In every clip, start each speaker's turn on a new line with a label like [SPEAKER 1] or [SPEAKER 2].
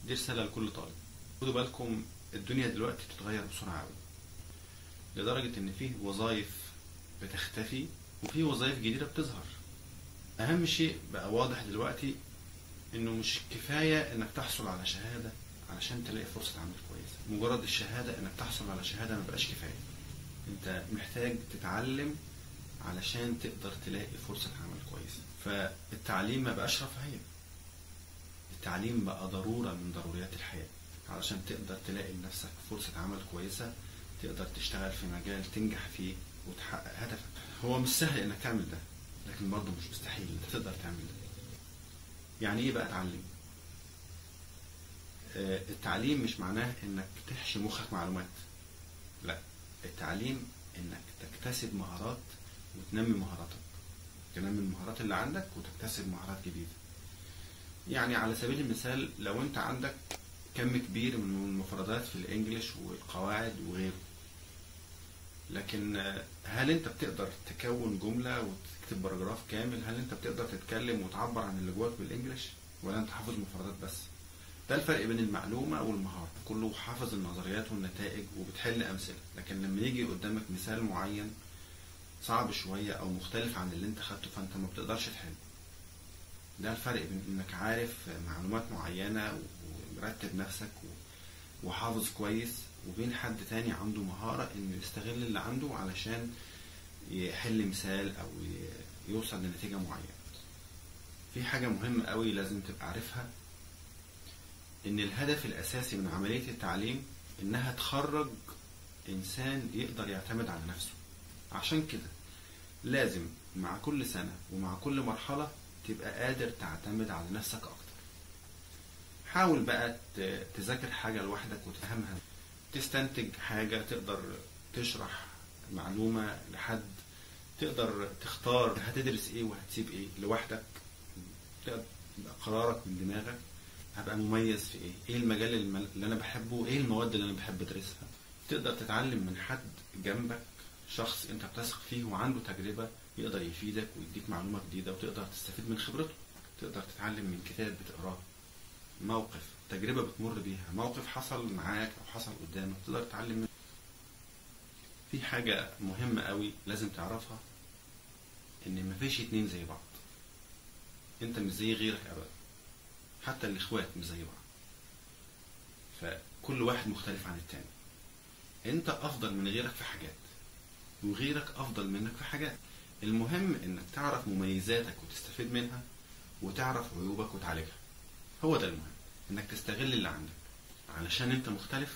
[SPEAKER 1] دي رسالة لكل طالب خدوا بالكم الدنيا دلوقتي بتتغير بسرعة قوي لدرجة إن فيه وظائف بتختفي وفي وظائف جديدة بتظهر أهم شيء بقى واضح دلوقتي إنه مش كفاية إنك تحصل على شهادة علشان تلاقي فرصة عمل كويسة مجرد الشهادة إنك تحصل على شهادة ما بقاش كفاية أنت محتاج تتعلم علشان تقدر تلاقي فرصة عمل كويسة فالتعليم ما بقاش رفاهية التعليم بقى ضرورة من ضروريات الحياة علشان تقدر تلاقي لنفسك فرصة عمل كويسة تقدر تشتغل في مجال تنجح فيه وتحقق هدفك هو مش سهل انك تعمل ده لكن برضه مش مستحيل انت تقدر تعمل ده يعني ايه بقى اتعلم آه، التعليم مش معناه انك تحشي مخك معلومات لا التعليم انك تكتسب مهارات وتنمي مهاراتك تنمي المهارات اللي عندك وتكتسب مهارات جديدة يعني على سبيل المثال لو انت عندك كم كبير من المفردات في الانجليش والقواعد وغيره لكن آه، هل انت بتقدر تكون جملة وتكتب باراجراف كامل هل انت بتقدر تتكلم وتعبر عن اللي جواك بالانجليش ولا انت حافظ مفردات بس ده الفرق بين المعلومة والمهارة كله حافظ النظريات والنتائج وبتحل أمثلة لكن لما يجي قدامك مثال معين صعب شوية أو مختلف عن اللي أنت خدته فأنت ما بتقدرش تحل ده الفرق بين إنك عارف معلومات معينة ومرتب نفسك و- وحافظ كويس وبين حد تاني عنده مهارة إنه يستغل اللي عنده علشان يحل مثال أو ي- يوصل لنتيجة معينة في حاجة مهمة قوي لازم تبقى عارفها ان الهدف الاساسي من عمليه التعليم انها تخرج انسان يقدر يعتمد على نفسه عشان كده لازم مع كل سنه ومع كل مرحله تبقى قادر تعتمد على نفسك اكتر حاول بقى ت- تذاكر حاجه لوحدك وتفهمها تستنتج حاجه تقدر تشرح معلومه لحد تقدر تختار هتدرس ايه وهتسيب ايه لوحدك تقدر يبقى قرارك من دماغك هبقى مميز في ايه ايه المجال الم- اللي انا بحبه ايه المواد اللي انا بحب ادرسها تقدر تتعلم من حد جنبك شخص انت بتثق فيه وعنده تجربة يقدر يفيدك ويديك معلومة جديدة وتقدر تستفيد من خبرته تقدر تتعلم من كتاب بتقراه موقف تجربة بتمر بيها موقف حصل معاك او حصل قدامك تقدر تتعلم منه في حاجة مهمة قوي لازم تعرفها ان مفيش اتنين زي بعض انت مش زي غيرك ابدا حتى الاخوات مش زي بعض فكل واحد مختلف عن التاني انت افضل من غيرك في حاجات وغيرك افضل منك في حاجات المهم انك تعرف مميزاتك وتستفيد منها وتعرف عيوبك وتعالجها هو ده المهم انك تستغل اللي عندك علشان انت مختلف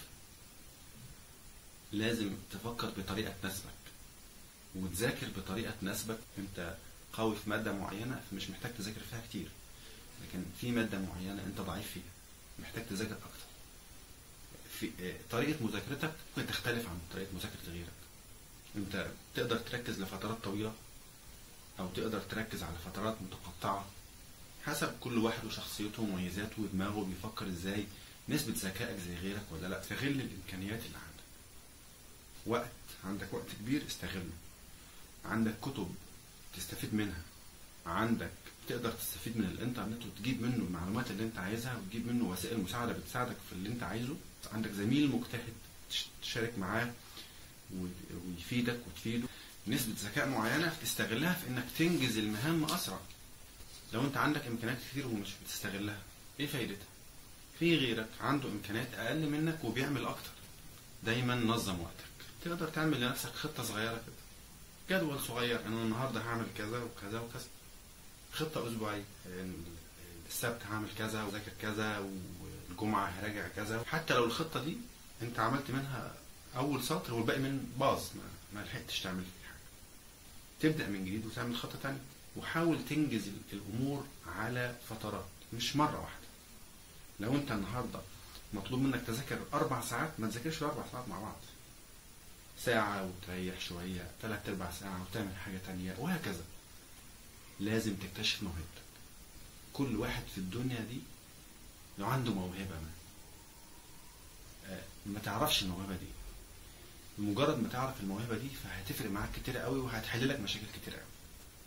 [SPEAKER 1] لازم تفكر بطريقة تناسبك وتذاكر بطريقة تناسبك انت قوي في مادة معينة فمش محتاج تذاكر فيها كتير لكن في مادة معينة انت ضعيف فيها محتاج تذاكر اكتر في آه، طريقة مذاكرتك ممكن تختلف عن طريقة مذاكرة غيرك انت تقدر تركز لفترات طويلة او تقدر تركز على فترات متقطعة حسب كل واحد وشخصيته ومميزاته ودماغه بيفكر ازاي نسبة ذكائك زي غيرك ولا لا استغل الامكانيات اللي عندك وقت عندك وقت كبير استغله عندك كتب تستفيد منها عندك تقدر تستفيد من الانترنت وتجيب منه المعلومات اللي انت عايزها وتجيب منه وسائل مساعدة بتساعدك في اللي انت عايزه عندك زميل مجتهد تش- تشارك معاه و- ويفيدك وتفيده نسبة ذكاء معينة تستغلها في انك تنجز المهام اسرع لو انت عندك امكانيات كتير ومش بتستغلها ايه فايدتها في غيرك عنده امكانيات اقل منك وبيعمل اكتر دايما نظم وقتك تقدر تعمل لنفسك خطة صغيرة كده جدول صغير انا النهارده هعمل كذا وكذا وكذا خطة أسبوعية السبت هعمل كذا وذاكر كذا والجمعة هراجع كذا حتى لو الخطة دي أنت عملت منها أول سطر والباقي من باظ ما, ما لحقتش تعمل فيه حاجة تبدأ من جديد وتعمل خطة تانية وحاول تنجز ال- الأمور على فترات مش مرة واحدة لو أنت النهاردة مطلوب منك تذاكر أربع ساعات ما تذاكرش الأربع ساعات مع بعض ساعة وتريح شوية ثلاث أرباع ساعة وتعمل حاجة تانية وهكذا لازم تكتشف موهبتك كل واحد في الدنيا دي لو عنده موهبة ما آه، ما تعرفش الموهبة دي بمجرد ما تعرف الموهبة دي فهتفرق معاك كتير قوي وهتحل لك مشاكل كتير قوي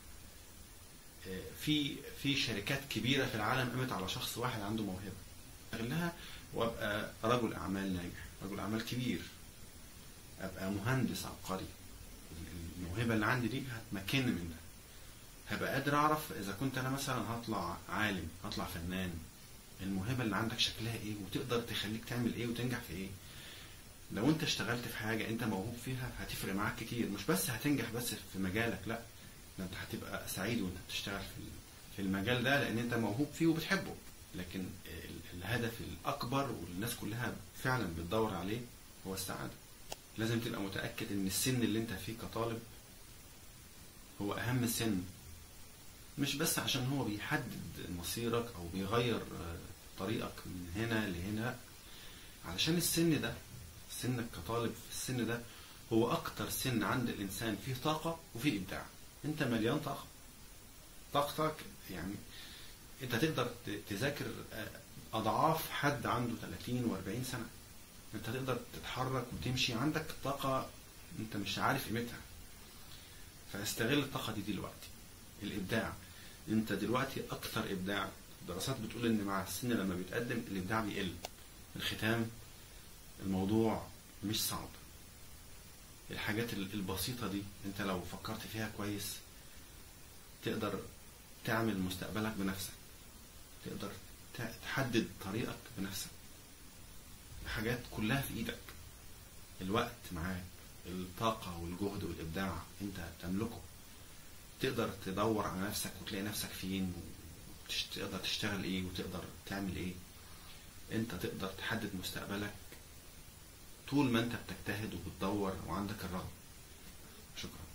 [SPEAKER 1] آه، في في شركات كبيرة في العالم قامت على شخص واحد عنده موهبة استغلها وابقى رجل اعمال ناجح رجل اعمال كبير ابقى مهندس عبقري الموهبه اللي عندي دي هتمكنني من ده هبقى قادر اعرف اذا كنت انا مثلا هطلع عالم هطلع فنان الموهبه اللي عندك شكلها ايه وتقدر تخليك تعمل ايه وتنجح في ايه لو انت اشتغلت في حاجه انت موهوب فيها هتفرق معاك كتير مش بس هتنجح بس في مجالك لا ده انت هتبقى سعيد وانت بتشتغل في في المجال ده لان انت موهوب فيه وبتحبه لكن ال- الهدف الاكبر والناس كلها فعلا بتدور عليه هو السعاده لازم تبقى متاكد ان السن اللي انت فيه كطالب هو اهم سن مش بس عشان هو بيحدد مصيرك او بيغير آه، طريقك من هنا لهنا علشان السن ده سنك كطالب في السن ده هو اكتر سن عند الانسان فيه طاقة وفيه ابداع انت مليان طاقة طاقتك يعني انت تقدر ت- تذاكر آه، اضعاف حد عنده 30 و40 سنة انت تقدر تتحرك وتمشي عندك طاقة انت مش عارف قيمتها فاستغل الطاقة دي دلوقتي الابداع انت دلوقتي اكثر ابداع الدراسات بتقول ان مع السن لما بيتقدم الابداع بيقل الختام الموضوع مش صعب الحاجات ال- البسيطة دي انت لو فكرت فيها كويس تقدر تعمل مستقبلك بنفسك تقدر ت- تحدد طريقك بنفسك الحاجات كلها في ايدك الوقت معاك الطاقة والجهد والإبداع انت تملكه تقدر تدور على نفسك وتلاقي نفسك فين وتقدر تشتغل ايه وتقدر تعمل ايه انت تقدر تحدد مستقبلك طول ما انت بتجتهد وبتدور وعندك الرغبة شكرا